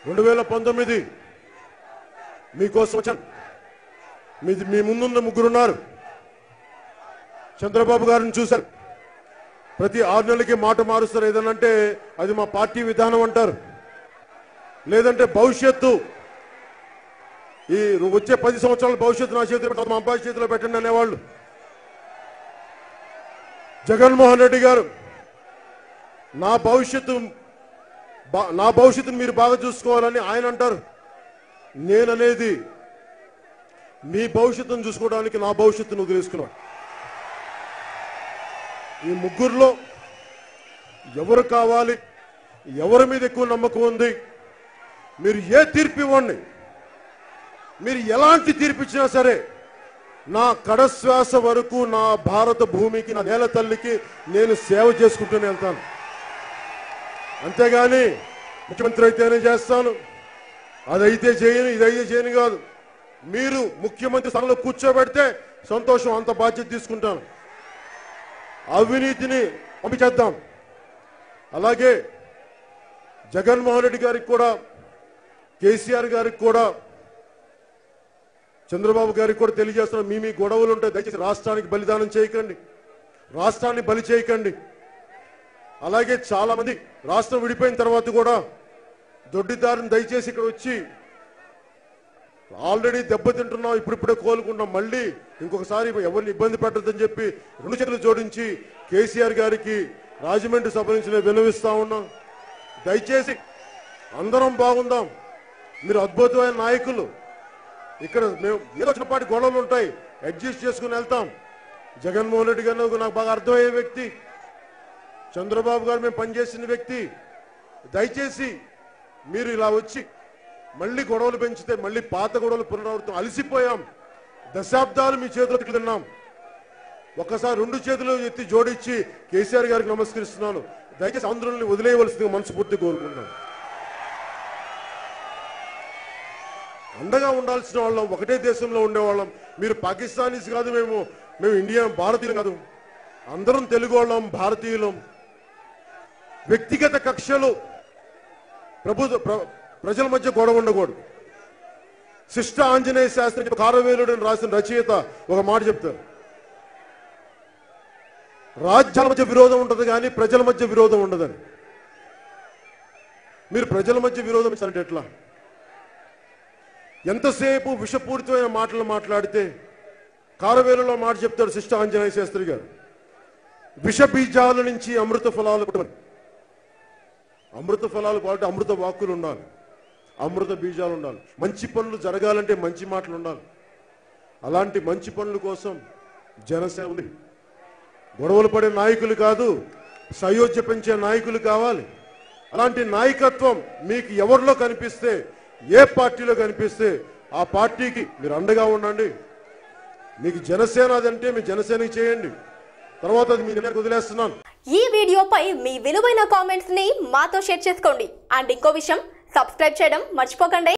రెండు వేల పంతొమ్మిది మీకోసం వచ్చాను మీ మీ ముందున్న ముగ్గురున్నారు చంద్రబాబు గారిని చూశారు ప్రతి ఆరు నెలలకి మాట మారుస్తారు ఏదనంటే అది మా పార్టీ విధానం అంటారు లేదంటే భవిష్యత్తు ఈ వచ్చే పది సంవత్సరాల భవిష్యత్తు నా చేతిలో పెట్టదు, మా అబ్బాయి చేతిలో పెట్టండి అనేవాళ్ళు జగన్మోహన్ రెడ్డి గారు నా భవిష్యత్తు బా- నా భవిష్యత్తును మీరు బాగా చూసుకోవాలని ఆయన అంటారు నేననేది మీ భవిష్యత్తును చూసుకోవడానికి నా భవిష్యత్తును వదిలేసుకున్నాను ఈ ముగ్గురులో ఎవరు కావాలి ఎవరి మీద ఎక్కువ నమ్మకం ఉంది మీరు ఏ తీర్పు ఇవ్వండి మీరు ఎలాంటి తీర్పు ఇచ్చినా సరే నా కడశ్వాస వరకు నా భారత భూమికి నా నేల తల్లికి నేను సేవ చేసుకుంటూనే వెళ్తాను అంతేగాని ముఖ్యమంత్రి అయితేనే చేస్తాను అదైతే చేయను ఇదైతే చేయను కాదు మీరు ముఖ్యమంత్రి స్థానంలో కూర్చోబెడితే సంతోషం అంత బాధ్యత తీసుకుంటాను అవినీతిని పంపించేద్దాం అలాగే జగన్మోహన్ రెడ్డి గారికి కూడా కేసీఆర్ గారికి కూడా చంద్రబాబు గారికి కూడా తెలియజేస్తున్నాం మీ మీ గొడవలు ఉంటాయి దయచేసి రాష్ట్రానికి బలిదానం చేయకండి రాష్ట్రాన్ని బలి చేయకండి అలాగే చాలా మంది రాష్ట్రం విడిపోయిన తర్వాత కూడా దొడ్డిదారిని దయచేసి ఇక్కడ వచ్చి ఆల్రెడీ దెబ్బతింటున్నాం ఇప్పుడిప్పుడే కోలుకుంటాం మళ్ళీ ఇంకొకసారి ఎవరిని ఇబ్బంది పెట్టద్దని చెప్పి రెండు చేతులు జోడించి కేసీఆర్ గారికి రాజమండ్రి సభ నుంచి నేను విన్నవిస్తా ఉన్నాం దయచేసి అందరం బాగుందాం మీరు అద్భుతమైన నాయకులు ఇక్కడ మేము ఏదో చిన్నపాటి గొడవలు ఉంటాయి అడ్జస్ట్ చేసుకుని వెళ్తాం జగన్మోహన్ రెడ్డి గారు నాకు బాగా అర్థమయ్యే వ్యక్తి చంద్రబాబు గారు మేము పనిచేసిన వ్యక్తి దయచేసి మీరు ఇలా వచ్చి మళ్ళీ గొడవలు పెంచితే మళ్ళీ పాత గొడవలు పునరావృతం అలసిపోయాం దశాబ్దాలు మీ చేతులకు తిన్నాం ఒక్కసారి రెండు చేతులు ఎత్తి జోడించి కేసీఆర్ గారికి నమస్కరిస్తున్నాను దయచేసి ఆంధ్రుల్ని వదిలేయవలసిందిగా మనస్ఫూర్తి కోరుకుంటున్నాను అండగా ఉండాల్సిన వాళ్ళం ఒకటే దేశంలో ఉండేవాళ్ళం మీరు పాకిస్తానీస్ కాదు మేము మేము ఇండియా భారతీయులు కాదు అందరం తెలుగు వాళ్ళం భారతీయులం వ్యక్తిగత కక్షలు ప్రభుత్వ ప్ర- ప్రజల మధ్య గొడవ ఉండకూడదు శిష్ట ఆంజనేయ శాస్త్రి కారవేలుడు అని రాసిన రచయిత ఒక మాట చెప్తారు రాజ్యాల మధ్య విరోధం ఉంటుంది కానీ ప్రజల మధ్య విరోధం ఉండదని మీరు ప్రజల మధ్య విరోధం అంటే ఎట్లా ఎంతసేపు విషపూరితమైన మాటలు మాట్లాడితే కారవేలులో మాట చెప్తాడు శిష్ట ఆంజనేయ శాస్త్రి గారు విష బీజాల నుంచి అమృత ఫలాలు పుట్టవని. అమృత ఫలాలు కాబట్టి అమృత వాక్కులు ఉండాలి అమృత బీజాలు ఉండాలి మంచి పనులు జరగాలంటే మంచి మాటలు ఉండాలి అలాంటి మంచి పనుల కోసం జనసేన ఉంది గొడవలు పడే నాయకులు కాదు సయోధ్య పెంచే నాయకులు కావాలి అలాంటి నాయకత్వం మీకు ఎవరిలో కనిపిస్తే ఏ పార్టీలో కనిపిస్తే ఆ పార్టీకి మీరు అండగా ఉండండి మీకు జనసేన అదంటే మీ జనసేనకి చేయండి తర్వాత అది మీ నిర్ణయానికి వదిలేస్తున్నాను ఈ వీడియోపై మీ విలువైన కామెంట్స్ ని మాతో షేర్ చేసుకోండి అండ్ ఇంకో విషయం సబ్స్క్రైబ్ చేయడం మర్చిపోకండి